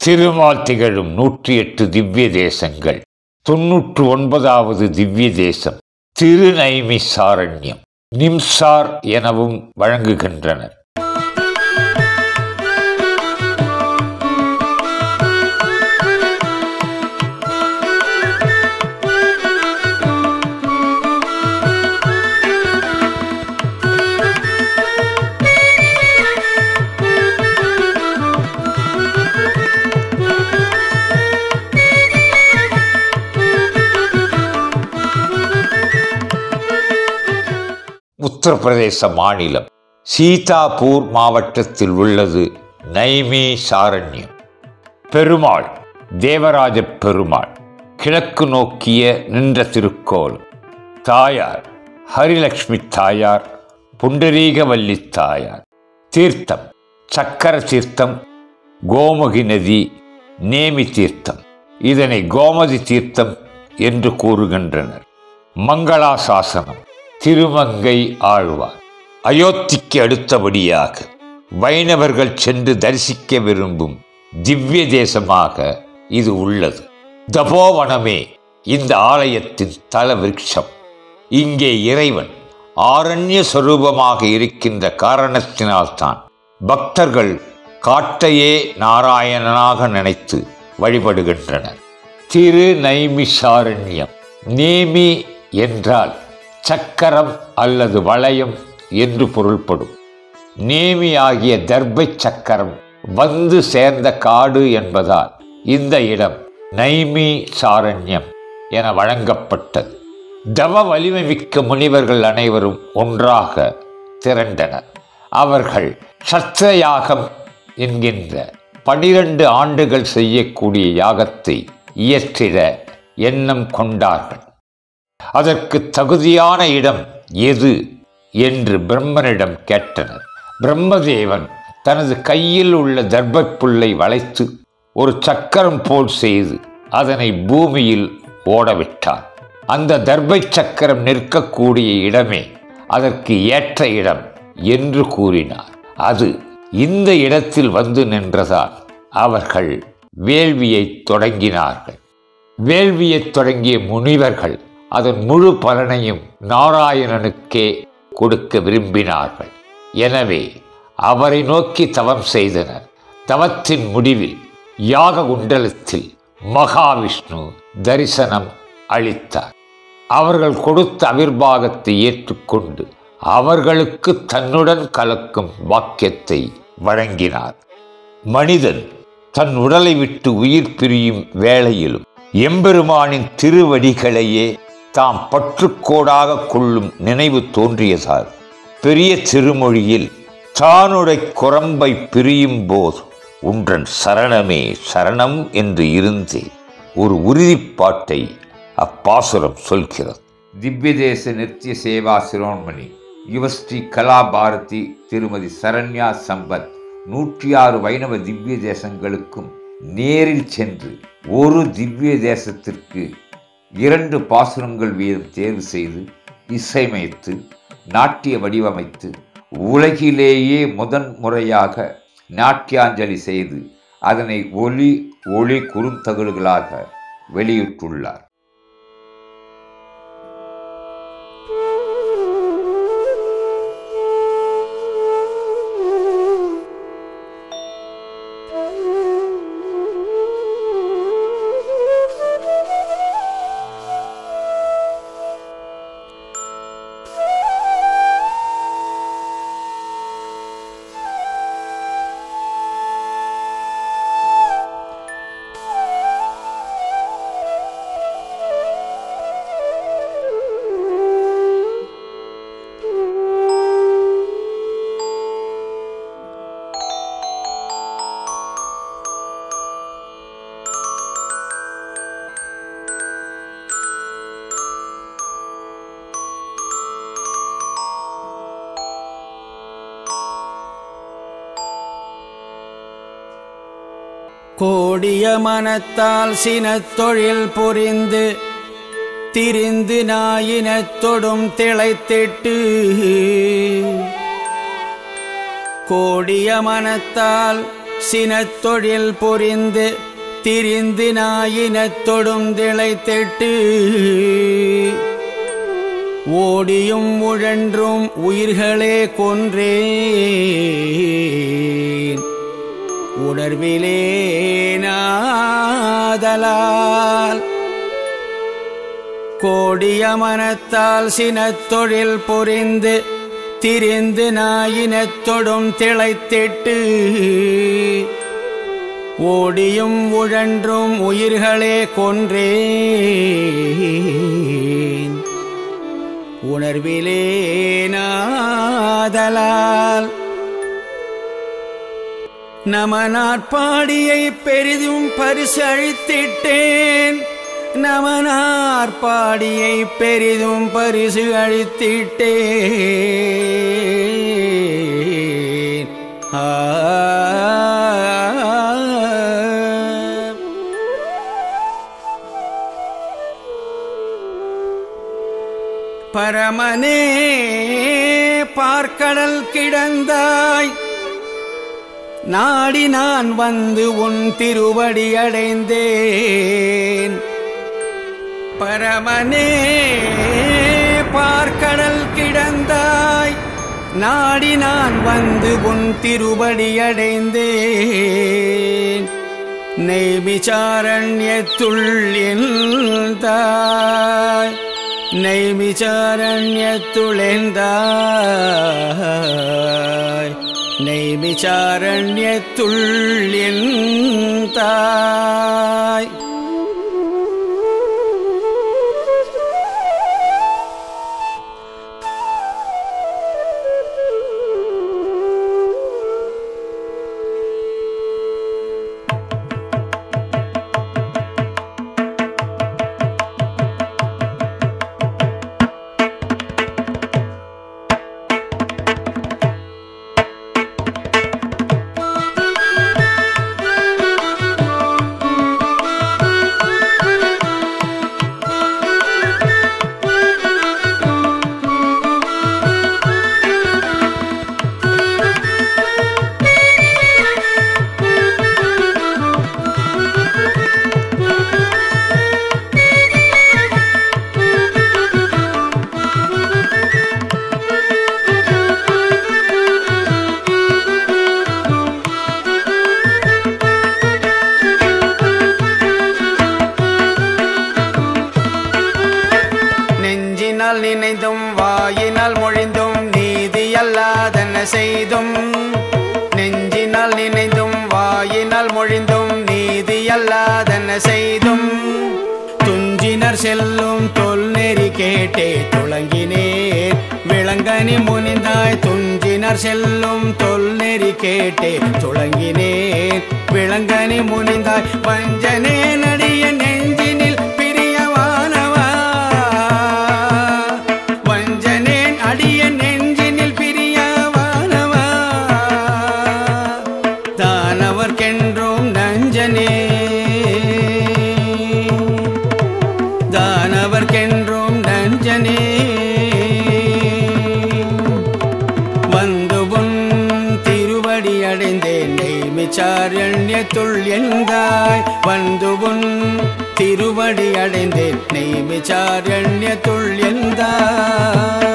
திருமால் திகழும் நூற்றி எட்டு திவ்ய தேசங்கள் தொன்னூற்று ஒன்பதாவது திவ்ய தேசம் திருநைமிசாரண்யம் நிம்சார் எனவும் வழங்குகின்றனர் உத்தரப்பிரதேச மாநிலம் சீதாபூர் மாவட்டத்தில் உள்ளது நைமி சாரண்யம் பெருமாள் தேவராஜ பெருமாள் கிழக்கு நோக்கிய நின்ற திருக்கோலம் தாயார் ஹரிலக்ஷ்மி தாயார் புண்டரீகவல்லி தாயார் தீர்த்தம் சக்கர தீர்த்தம் கோமுகி நதி நேமி தீர்த்தம் இதனை கோமதி தீர்த்தம் என்று கூறுகின்றனர் மங்களாசாசனம் திருமங்கை ஆழ்வார் அயோத்திக்கு அடுத்தபடியாக வைணவர்கள் சென்று தரிசிக்க விரும்பும் திவ்ய தேசமாக இது உள்ளது தபோவனமே இந்த ஆலயத்தின் தல விருட்சம் இங்கே இறைவன் ஆரண்ய சொரூபமாக இருக்கின்ற காரணத்தினால்தான் பக்தர்கள் காட்டையே நாராயணனாக நினைத்து வழிபடுகின்றனர் திரு நைமிஷாரண்யம் நேமி என்றால் சக்கரம் அல்லது வளையம் என்று பொருள்படும் நேமி ஆகிய தர்பை சக்கரம் வந்து சேர்ந்த காடு என்பதால் இந்த இடம் நைமி சாரண்யம் என வழங்கப்பட்டது தவ வலிமை மிக்க முனிவர்கள் அனைவரும் ஒன்றாக திரண்டனர் அவர்கள் சத்திர யாகம் என்கின்ற பனிரெண்டு ஆண்டுகள் செய்யக்கூடிய யாகத்தை இயற்றிட எண்ணம் கொண்டார்கள் அதற்கு தகுதியான இடம் எது என்று பிரம்மனிடம் கேட்டனர் பிரம்மதேவன் தனது கையில் உள்ள தர்பப் புல்லை வளைத்து ஒரு சக்கரம் போல் செய்து அதனை பூமியில் ஓடவிட்டார் அந்த தர்பை சக்கரம் நிற்கக்கூடிய இடமே அதற்கு ஏற்ற இடம் என்று கூறினார் அது இந்த இடத்தில் வந்து நின்றதால் அவர்கள் வேள்வியை தொடங்கினார்கள் வேள்வியைத் தொடங்கிய முனிவர்கள் அதன் முழு பலனையும் நாராயணனுக்கே கொடுக்க விரும்பினார்கள் எனவே அவரை நோக்கி தவம் செய்தனர் தவத்தின் முடிவில் யாக குண்டலத்தில் மகாவிஷ்ணு தரிசனம் அளித்தார் அவர்கள் கொடுத்த அவிர்வாகத்தை ஏற்றுக்கொண்டு அவர்களுக்கு தன்னுடன் கலக்கும் வாக்கியத்தை வழங்கினார் மனிதன் தன் உடலை விட்டு உயிர் பிரியும் வேளையிலும் எம்பெருமானின் திருவடிகளையே தாம் பற்றுக்கோடாக கொள்ளும் நினைவு தோன்றியதால் பெரிய திருமொழியில் தானுடை குரம்பை பிரியும் போது உன்றன் சரணமே சரணம் என்று இருந்தே ஒரு உறுதிப்பாட்டை அப்பாசுரம் சொல்கிறது திவ்யதேச நித்திய சேவா சிரோன்மணி யுவஸ்ரீ கலா பாரதி திருமதி சரண்யா சம்பத் நூற்றி ஆறு வைணவ திவ்ய தேசங்களுக்கும் நேரில் சென்று ஒரு திவ்ய தேசத்திற்கு இரண்டு பாசுரங்கள் வீதம் தேர்வு செய்து இசையமைத்து நாட்டிய வடிவமைத்து உலகிலேயே முதன் முறையாக நாட்டியாஞ்சலி செய்து அதனை ஒலி ஒளி குறுந்தகடுகளாக வெளியிட்டுள்ளார் கோடிய மனத்தால் சினத் தொழில் புரிந்து திரிந்து நாயினத் தொடும் திளைத்திட்டு கோடிய மனத்தால் சினத்தொழில் புரிந்து திரிந்து நாயினத் தொடும் திளைத்திட்டு ஓடியும் உழன்றும் உயிர்களே கொன்றேன் உணர்விலே நாதலால் கோடிய மனத்தால் சினத்தொழில் புரிந்து திரிந்து நாயினத் தொடும் திளைத்திட்டு ஓடியும் உழன்றும் உயிர்களே கொன்றேன் உணர்விலே நாதலால் நமனார்பாடியை பெரிதும் பரிசு அழித்திட்டேன் நமனார்பாடியை பெரிதும் பரிசு அழித்திட்டேன் ஆ பரமனே பார்க்கடல் கிடந்தாய் நாடி நான் வந்து உன் திருவடி அடைந்தேன் பரமனே பார்க்கடல் கிடந்தாய் நாடி நான் வந்து உன் திருவடி அடைந்தேன் நெய்மிச்சாரண்யத்துள் தாய் நெய்மிச்சாரண்யத்துளெந்தாய் நெய்மிச்சாரண்யத்துள் தாய் நெஞ்சினால் நினைந்தும் வாயினால் மொழிந்தும் நீதி அல்லாதன செய்தும் நெஞ்சினால் நினைந்தும் வாயினால் மொழிந்தும் நீதி அல்லாதன செய்தும் துஞ்சினர் செல்லும் தொல்நெறி கேட்டே துளங்கினேன் விளங்கனி முனிந்தாய் துஞ்சினர் செல்லும் தொல்நெறி கேட்டே துளங்கினேன் விளங்கனி முனிந்தாய் வஞ்சனே நடிய நெஞ்சினில் பிரியவானவா வஞ்சனேன் அடிய நெஞ்சினில் பிரியவானவா தானவர்க்கென்றும் நஞ்சனே தானவர்க்கென்றும் நஞ்சனே வந்து உன் திருவடி அடைந்தேன் நெய்மிச்சாரண்யத்துள் எங்காய் வந்து உன் திருவடி அடைந்தேன் நெய்மிச்சாரண்யத்துள் எங்காய்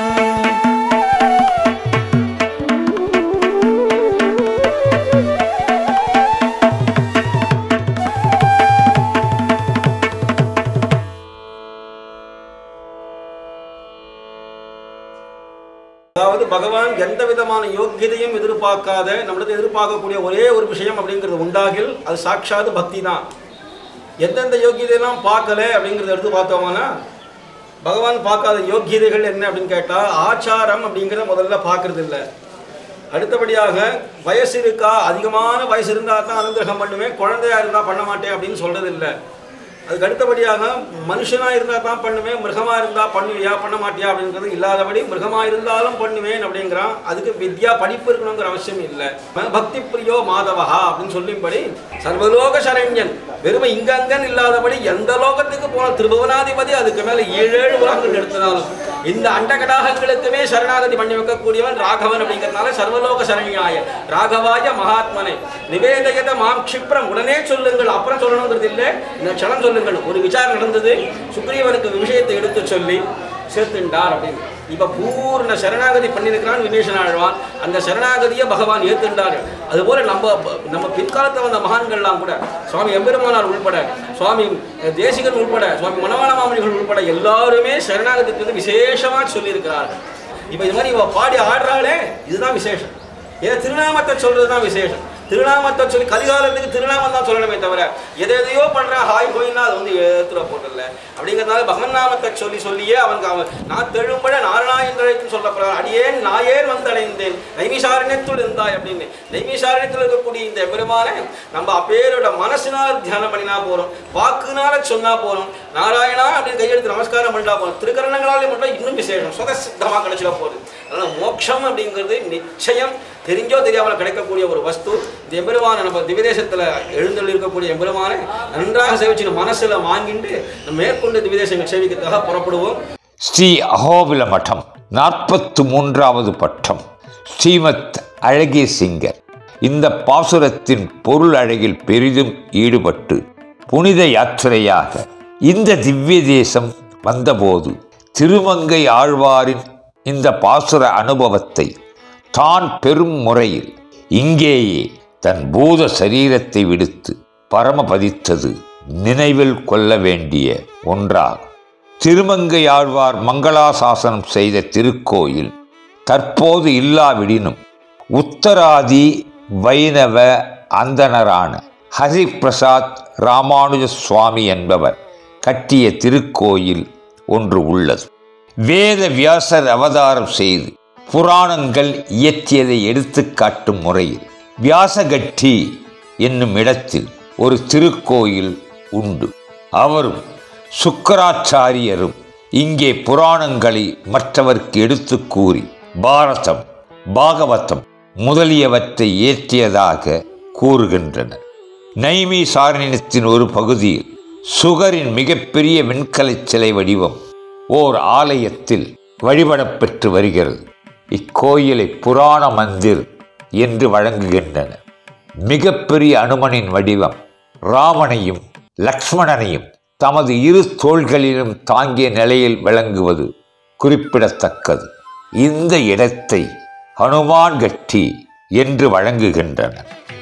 அதாவது பகவான் எந்த விதமான யோக்கியதையும் எதிர்பார்க்காத நம்மளுக்கு எதிர்பார்க்கக்கூடிய ஒரே ஒரு விஷயம் அப்படிங்கிறது உண்டாகில் அது சாட்சாத் பக்தி தான் எந்தெந்த யோக்கியதையெல்லாம் பார்க்கல அப்படிங்கிறத எடுத்து பார்த்தோம்னா பகவான் பார்க்காத யோக்கியதைகள் என்ன அப்படின்னு கேட்டால் ஆச்சாரம் அப்படிங்கிறத முதல்ல பார்க்கறது இல்லை அடுத்தபடியாக வயசு இருக்கா அதிகமான வயசு இருந்தால் தான் அனுகிரகம் பண்ணுவேன் குழந்தையா இருந்தால் பண்ண மாட்டேன் அப்படின்னு சொல்றது இல்லை அதுக்கு அடுத்தபடியாக மனுஷனாக இருந்தால் தான் பண்ணுவேன் மிருகமாக இருந்தால் பண்ணுவியா பண்ண மாட்டியா அப்படிங்கிறது இல்லாதபடி மிருகமாக இருந்தாலும் பண்ணுவேன் அப்படிங்கிறான் அதுக்கு வித்யா படிப்பு இருக்கணுங்கிற அவசியம் இல்லை பக்தி பிரியோ மாதவஹா அப்படின்னு சொல்லும்படி சர்வலோக சரண்யன் வெறுமை இங்கங்கன் இல்லாதபடி எந்த லோகத்துக்கு போன திருபுவனாதிபதி அதுக்கு மேலே ஏழு ஏழு உலகங்கள் எடுத்தனாலும் இந்த அண்டகடாகங்களுக்குமே சரணாகதி பண்ணி வைக்கக்கூடியவன் ராகவன் அப்படிங்கிறதுனால சர்வலோக சரண்யாய ராகவாய மகாத்மனே நிவேதயத மாம் க்ஷிப்ரம் உடனே சொல்லுங்கள் அப்புறம் சொல்லணுங்கிறது இல்லை இந்த க்ஷணம் சொல்லுங்கள் ஒரு விசாரம் நடந்தது சுக்ரீவனுக்கு விஷயத்தை எடுத்து சொல்லி சேர்த்துண்டார் அப்படின்னு இப்ப பூர்ண சரணாகதி பண்ணியிருக்கிறான் விபீஷன் ஆழ்வான் அந்த சரணாகதியை பகவான் ஏத்துண்டார் அதுபோல நம்ம நம்ம பிற்காலத்தில் வந்த மகான்கள்லாம் கூட சுவாமி எம்பெருமானார் உள்பட சுவாமி தேசிகன் உள்பட சுவாமி மணவாள மாமனிகள் உள்பட எல்லாருமே சரணாகதிக்கு வந்து விசேஷமா சொல்லியிருக்கிறார் இப்ப இது மாதிரி இவ பாடி ஆடுறாளே இதுதான் விசேஷம் ஏன் திருநாமத்தை சொல்றது தான் விசேஷம் திருநாமத்தை சொல்லி கலிகாலத்துக்கு திருநாமம் தான் சொல்லணுமே தவிர எதை எதையோ பண்ற ஹாய் போயின்னா அது வந்து ஏத்துல போட்டல அப்படிங்கிறதுனால பகவன் நாமத்தை சொல்லி சொல்லியே அவனுக்கு அவன் நான் தெழும்பட நாராயணன் சொல்லப்படுறான் அடியேன் நாயேன் வந்து அடைந்தேன் நைமிசாரண்யத்துள் இருந்தாய் அப்படின்னு நைமிசாரண்யத்தில் இருக்கக்கூடிய இந்த பெருமானை நம்ம அப்பேரோட மனசினால் தியானம் பண்ணினா போறோம் வாக்குனால சொன்னா போறோம் நாராயணா அப்படின்னு கையெழுத்து நமஸ்காரம் பண்ணிட்டா போறோம் திருக்கரணங்களாலே மட்டும் இன்னும் விசேஷம் சுதசித்தமாக கிடைச்சிட போகுது அதனால மோட்சம் அப்படிங்கிறது நிச்சயம் தெரிஞ்சோ தெரியாமல் கிடைக்கக்கூடிய ஒரு வஸ்து இந்த எம்பெருமானை நம்ம திவிதேசத்தில் எழுந்தொள்ளி இருக்கக்கூடிய எம்பெருமானை நன்றாக சேவிச்சு மனசுல வாங்கிட்டு நம்ம மேற்கொண்டு திவிதேசங்கள் சேவிக்கிறதுக்காக புறப்படுவோம் ஸ்ரீ அகோபில மடம் நாற்பத்து மூன்றாவது பட்டம் ஸ்ரீமத் அழகிய சிங்கர் இந்த பாசுரத்தின் பொருள் அழகில் பெரிதும் ஈடுபட்டு புனித யாத்திரையாக இந்த திவ்ய தேசம் வந்தபோது திருமங்கை ஆழ்வாரின் இந்த பாசுர அனுபவத்தை தான் பெரும் முறையில் இங்கேயே தன் பூத சரீரத்தை விடுத்து பரமபதித்தது நினைவில் கொள்ள வேண்டிய ஒன்றாகும் திருமங்கையாழ்வார் மங்களாசாசனம் செய்த திருக்கோயில் தற்போது இல்லாவிடினும் உத்தராதி வைணவ அந்தணரான ஹரிபிரசாத் ராமானுஜ சுவாமி என்பவர் கட்டிய திருக்கோயில் ஒன்று உள்ளது வேத வியாசர் அவதாரம் செய்து புராணங்கள் இயற்றியதை எடுத்துக் காட்டும் முறையில் வியாசகட்டி என்னும் இடத்தில் ஒரு திருக்கோயில் உண்டு அவரும் சுக்கராச்சாரியரும் இங்கே புராணங்களை மற்றவர்க்கு எடுத்துக் கூறி பாரதம் பாகவதம் முதலியவற்றை இயற்றியதாக கூறுகின்றனர் நைமி சாரணியத்தின் ஒரு பகுதியில் சுகரின் மிகப்பெரிய வெண்கலச் சிலை வடிவம் ஓர் ஆலயத்தில் வழிபடப்பெற்று வருகிறது இக்கோயிலை புராண மந்திர் என்று வழங்குகின்றனர் மிகப்பெரிய அனுமனின் வடிவம் ராமனையும் லக்ஷ்மணனையும் தமது இரு தோள்களிலும் தாங்கிய நிலையில் விளங்குவது குறிப்பிடத்தக்கது இந்த இடத்தை ஹனுமான் கட்டி என்று வழங்குகின்றனர்